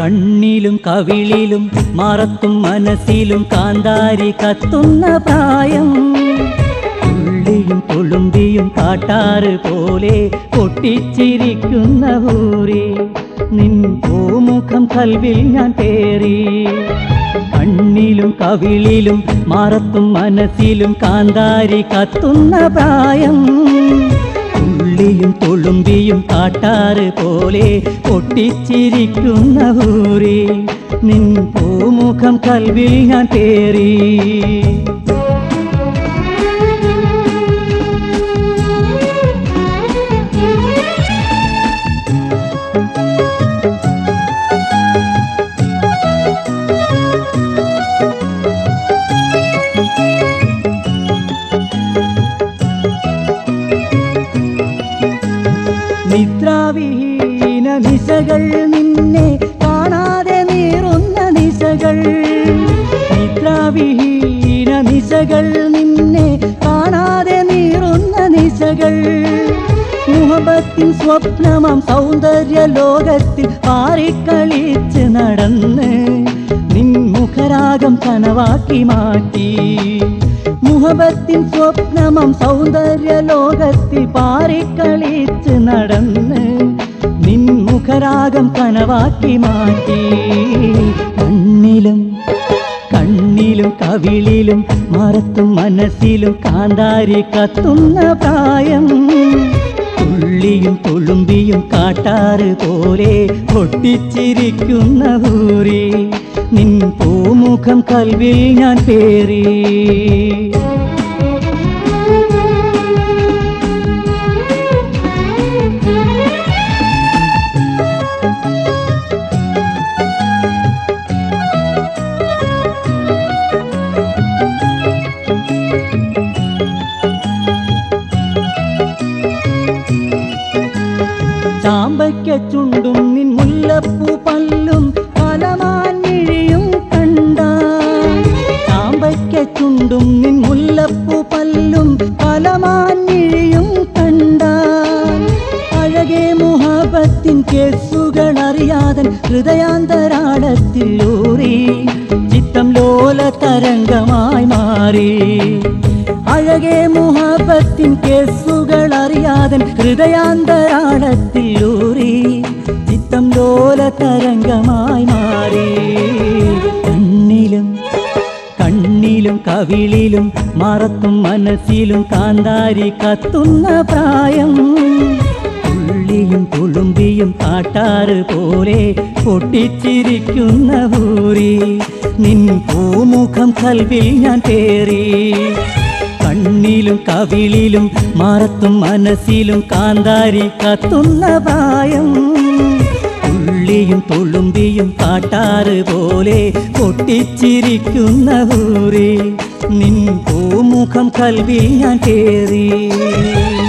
കണ്ണിലും കവിളിലും മറത്തും മനസ്സിലും കാന്താരി കത്തുന്ന പ്രായം തുള്ളിയും തുളുമ്പിയും കാട്ടാറ് പോലെ പൊട്ടിച്ചിരിക്കുന്ന ഊരി നിൻ പൂമുഖം കൽവിൽ ഞാൻ പേറി കണ്ണിലും കവിളിലും മറത്തും മനസ്സിലും കാന്താരി കത്തുന്ന പ്രായം തുള്ളിയും തുളുമ്പിയും കാട്ടാറ് പോലെ പൊട്ടിച്ചിരിക്കുന്ന ഊരി നിൻ പൂമുഖം കൽവിൽ ഞാൻ പേറി നിദ്രാവിഹീന നിശകൾ നിന്നെ കാണാതെ നീറുന്ന നിശകൾ നിദ്രാവിഹീന നിശകൾ നിന്നെ കാണാതെ നീറുന്ന നിശകൾ മുഹബത്തിൻ സ്വപ്നമാം സൗന്ദര്യ ലോകത്തിൽ പാറിക്കളിച്ച് നടന്ന് നിൻ മുഖരാഗം കനവാക്കി മാറ്റി മുഹബത്തിൻ സ്വപ്നമം സൗന്ദര്യ ലോകത്തിൽ പാറിക്കളിച്ച് നടന്ന് നിൻ മുഖരാഗം കനവാക്കി മാറ്റി കണ്ണിലും കണ്ണിലും കവിളിലും മറത്തും മനസ്സിലും കാന്താരി കത്തുന്ന പ്രായം തുള്ളിയും തുളുമ്പിയും കാട്ടാറ് പോലെ പൊട്ടിച്ചിരിക്കുന്ന ഊരി നിൻ പൂമുഖം കൽവിൽ ഞാൻ പേറി ചാമ്പയ്ക്ക ചുണ്ടും നിൻ മുല്ലപ്പൂ പല്ലും കലമാൻ മിഴിയും കണ്ട ചാമ്പയ്ക്ക ചുണ്ടും നിൻ മുല്ലപ്പൂ പല്ലും കലമാൻ മിഴിയും കണ്ട അഴകേ മുഹബത്തിൻ കേസുകൾ അറിയാതൻ ഹൃദയാന്തരാളത്തിൽ ഊറി ചിത്തം ലോല തരംഗമായി മാറി അഴകേ മുഹബത്തിൻ കേസുകൾ അറിയാതൻ ഹൃദയാന്തരാളത്തിൽ ഊറി ചിത്തം ലോല തരംഗമായി മാറി കണ്ണിലും കണ്ണിലും കവിളിലും മറത്തും മനസ്സിലും കാന്താരി കത്തുന്ന പ്രായം തുള്ളിയും തുളുമ്പിയും കാട്ടാറ് പോലെ പൊട്ടിച്ചിരിക്കുന്ന ഊരി നിൻ പൂമുഖം കൽവിൽ ഞാൻ പേറി കണ്ണിലും കവിളിലും മറത്തും മനസ്സിലും കാന്താരി കത്തുന്ന പ്രായം തുള്ളിയും തുളുമ്പിയും കാട്ടാറ് പോലെ പൊട്ടിച്ചിരിക്കുന്ന ഊരി നിൻ പൂമുഖം കൽവിൽ ഞാൻ കേറി